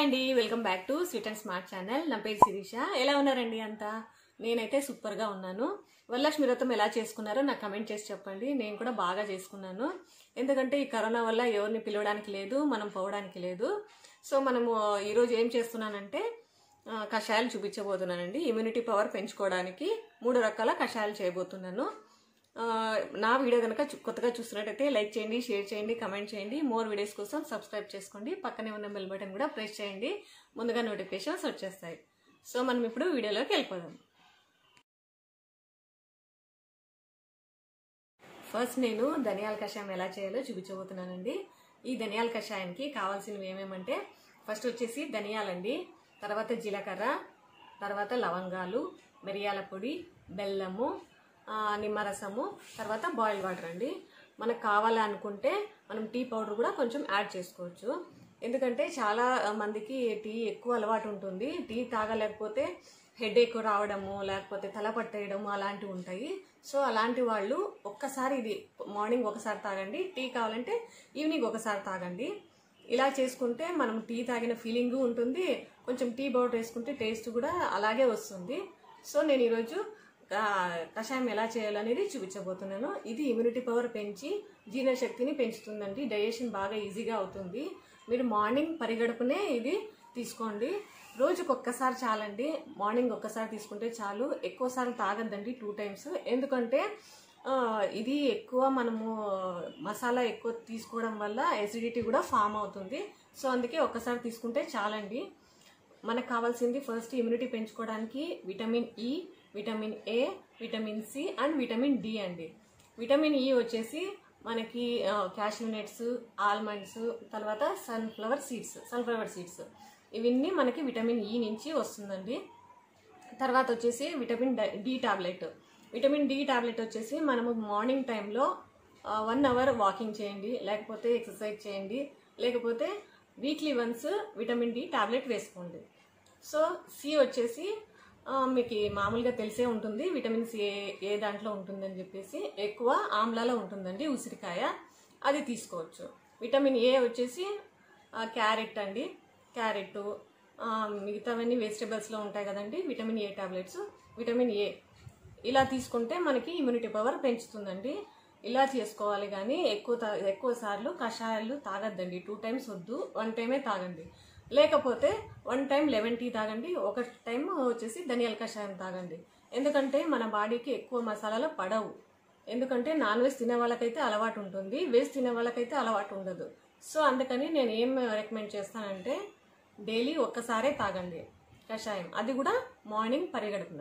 అండి welcome back to sweet and smart channel నా పేరు శిరీష ఎలా ఉన్నారండి అంతా నేనైతే సూపర్గా ఉన్నాను వరలక్ష్మి వ్రతం ఎలా చేసుకున్నారో నాకు కమెంట్ చేసి చెప్పండి నేను కూడా బాగా చేసుకున్నాను ఎందుకంటే ఈ కరోనా వల్ల ఎవరిని పిలవడానికి లేదు మనం పోవడానికి లేదు సో మనము ఈరోజు ఏం చేస్తున్నానంటే ఆ, కషాయాలు చూపించబోతున్నానండి ఇమ్యూనిటీ పవర్ పెంచుకోవడానికి మూడు రకాల కషాయాలు చేయబోతున్నాను ఆ, నా వీడియో కనుక చు- కొత్తగా చూస్తున్నట్టయితే లైక్ చేయండి షేర్ చేయండి కమెంట్ చేయండి మోర్ వీడియోస్ కోసం సబ్స్క్రైబ్ చేసుకోండి పక్కనే ఉన్న బెల్ బటన్ కూడా ప్రెస్ చేయండి ముందుగా నోటిఫికేషన్స్ వచ్చేస్తాయి సో మనం ఇప్పుడు వీడియోలోకి వెళ్ళిపోదాం ఫస్ట్ నేను ధనియాల కషాయం ఎలా చేయాలో చూపించబోతున్నానండి ఈ ధనియాల కషాయానికి కావాల్సినవి ఏమేమంటే ఫస్ట్ వచ్చేసి ధనియాలండి తర్వాత జీలకర్ర తర్వాత లవంగాలు మిరియాల పొడి బెల్లము ఆ, నిమ్మరసము తర్వాత బాయిల్డ్ వాటర్ అండి మనకు కావాలనుకుంటే మనం టీ పౌడర్ కూడా కొంచెం యాడ్ చేసుకోవచ్చు ఎందుకంటే చాలా మందికి టీ ఎక్కువ అలవాటు ఉంటుంది టీ తాగలేకపోతే హెడ్ ఎక్కువ రావడము లేకపోతే తల పట్టేయడము అలాంటివి ఉంటాయి సో అలాంటి వాళ్ళు ఒక్కసారి ఇది మార్నింగ్ ఒకసారి తాగండి టీ కావాలంటే ఈవినింగ్ ఒకసారి తాగండి ఇలా చేసుకుంటే మనం టీ తాగిన ఫీలింగ్ ఉంటుంది కొంచెం టీ పౌడర్ వేసుకుంటే టేస్ట్ కూడా అలాగే వస్తుంది సో నేను ఈరోజు ఆ, కషాయం ఎలా చేయాలనేది చూపించబోతున్నాను ఇది ఇమ్యూనిటీ పవర్ పెంచి జీర్ణశక్తిని పెంచుతుందండి డైజెషన్ బాగా ఈజీగా అవుతుంది మీరు మార్నింగ్ పరిగడుపునే ఇది తీసుకోండి రోజుకి ఒక్కసారి చాలండి మార్నింగ్ ఒక్కసారి తీసుకుంటే చాలు ఎక్కువసార్లు తాగద్దండి టూ టైమ్స్ ఎందుకంటే ఆ, ఇది ఎక్కువ మనము మసాలా ఎక్కువ తీసుకోవడం వల్ల ఎసిడిటీ కూడా ఫామ్ అవుతుంది సో అందుకే ఒక్కసారి తీసుకుంటే చాలండి మనకు కావాల్సింది ఫస్ట్ ఇమ్యూనిటీ పెంచుకోవడానికి vitamin E vitamin A vitamin C and vitamin D అండి విటమిన్ ఈ వచ్చేసి మనకి క్యాష్యూ నట్స్ ఆల్మండ్స్ తర్వాత సన్ఫ్లవర్ సీడ్స్ సన్ఫ్లవర్ సీడ్స్ ఇవన్నీ మనకి విటమిన్ ఈ నుంచి వస్తుందండి తర్వాత వచ్చేసి విటమిన్ డ- D tablet vitamin D tablet వచ్చేసి మనము మార్నింగ్ టైంలో వన్ అవర్ వాకింగ్ చేయండి లేకపోతే ఎక్సర్సైజ్ చేయండి లేకపోతే weekly once vitamin D tablet వేసుకోండి సో సి వచ్చేసి ఆ, మీకు మామూలుగా తెలిసే ఉంటుంది విటమిన్ సి ఏ ఏ దాంట్లో ఉంటుందని చెప్పేసి ఎక్కువ ఆమ్లాలో ఉంటుందండి ఉసిరికాయ అది తీసుకోవచ్చు విటమిన్ ఏ వచ్చేసి ఆ, క్యారెట్ అండి క్యారెట్ ఆ, మిగతావన్నీ వెజిటబుల్స్లో ఉంటాయి కదండి vitamin A tablets vitamin A ఇలా తీసుకుంటే మనకి ఇమ్యూనిటీ పవర్ పెంచుతుందండి ఇలా చేసుకోవాలి కానీ ఎక్కువ తా- ఎక్కువ సార్లు కషాయాలు తాగద్దండి టూ టైమ్స్ వద్దు వన్ టైమే తాగండి లేకపోతే వన్ టైం లెమన్ టీ తాగండి ఒక టైం వచ్చేసి ధనియాల కషాయం తాగండి ఎందుకంటే మన బాడీకి ఎక్కువ మసాలాలు పడవు ఎందుకంటే నాన్ వెజ్ తినే వాళ్ళకైతే అలవాటు ఉంటుంది వెజ్ తినే వాళ్ళకైతే అలవాటు ఉండదు సో అందుకని నేను ఏం రికమెండ్ చేస్తానంటే డైలీ ఒక్కసారే తాగండి కషాయం అది కూడా మార్నింగ్ పరిగెడుపున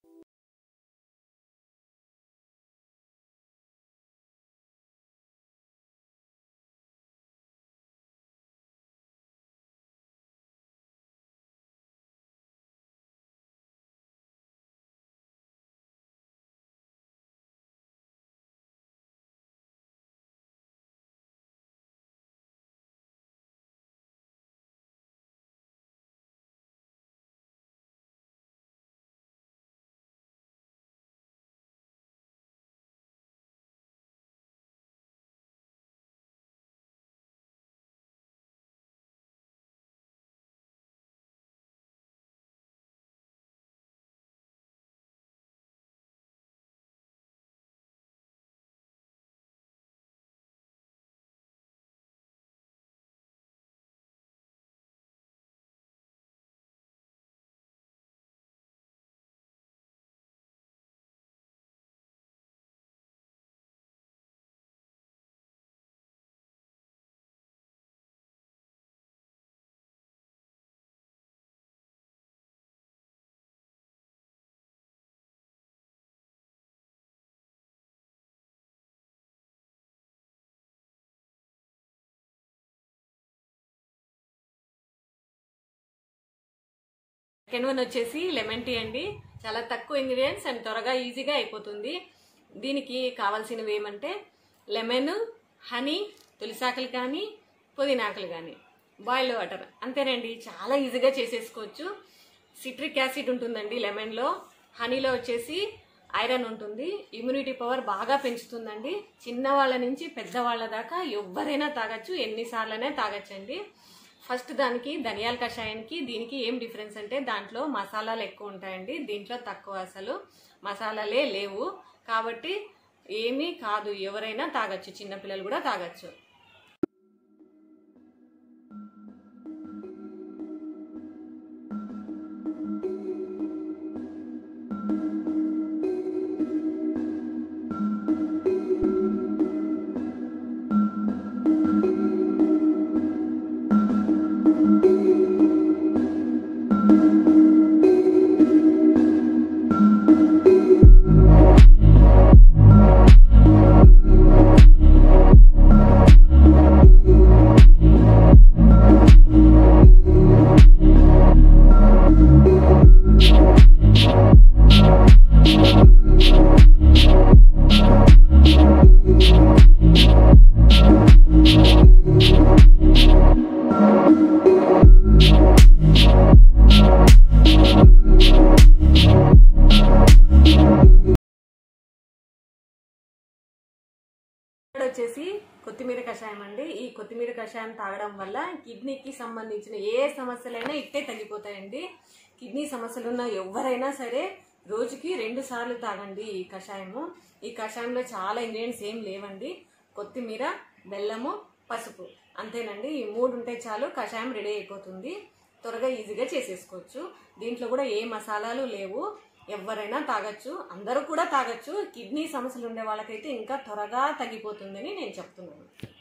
సెకండ్ వన్ వచ్చేసి లెమన్ టీ అండి చాలా తక్కువ ఇంగ్రీడియంట్స్ అండ్ త్వరగా ఈజీగా అయిపోతుంది దీనికి కావాల్సినవి ఏమంటే లెమన్ హనీ తులసాకులు కానీ పుదీనాకులు కానీ బాయిల్డ్ వాటర్ అంతేనండి చాలా ఈజీగా చేసేసుకోవచ్చు సిట్రిక్ యాసిడ్ ఉంటుందండి లెమన్లో హనీలో వచ్చేసి ఐరన్ ఉంటుంది ఇమ్యూనిటీ పవర్ బాగా పెంచుతుందండి చిన్నవాళ్ళ నుంచి పెద్దవాళ్ళ దాకా ఎవరైనా తాగొచ్చు ఎన్నిసార్లనే తాగొచ్చండి ఫస్ట్ దానికి ధనియాల కషాయానికి దీనికి ఏం డిఫరెన్స్ అంటే దాంట్లో మసాలాలు ఎక్కువ ఉంటాయండి దీంట్లో తక్కువ అసలు మసాలాలే లేవు కాబట్టి ఏమీ కాదు ఎవరైనా తాగొచ్చు చిన్నపిల్లలు కూడా తాగొచ్చు ఇక్కడ వచ్చేసి కొత్తిమీర కషాయం అండి ఈ కొత్తిమీర కషాయం తాగడం వల్ల కిడ్నీకి సంబంధించిన ఏ సమస్యలైనా ఇట్టే తగ్గిపోతాయండి కిడ్నీ సమస్యలు ఉన్న ఎవరైనా సరే రోజుకి రెండు సార్లు తాగండి ఈ కషాయము ఈ కషాయంలో చాలా ఇంగ్రీడియంట్స్ ఏం లేవండి కొత్తిమీర బెల్లము పసుపు అంతేనండి ఈ మూడు ఉంటే చాలు కషాయం రెడీ అయిపోతుంది త్వరగా ఈజీగా చేసేసుకోవచ్చు దీంట్లో కూడా ఏ మసాలాలు లేవు ఎవరైనా తాగొచ్చు అందరూ కూడా తాగొచ్చు కిడ్నీ సమస్యలు ఉండే వాళ్ళకైతే ఇంకా త్వరగా తగ్గిపోతుందని నేను చెప్తున్నాను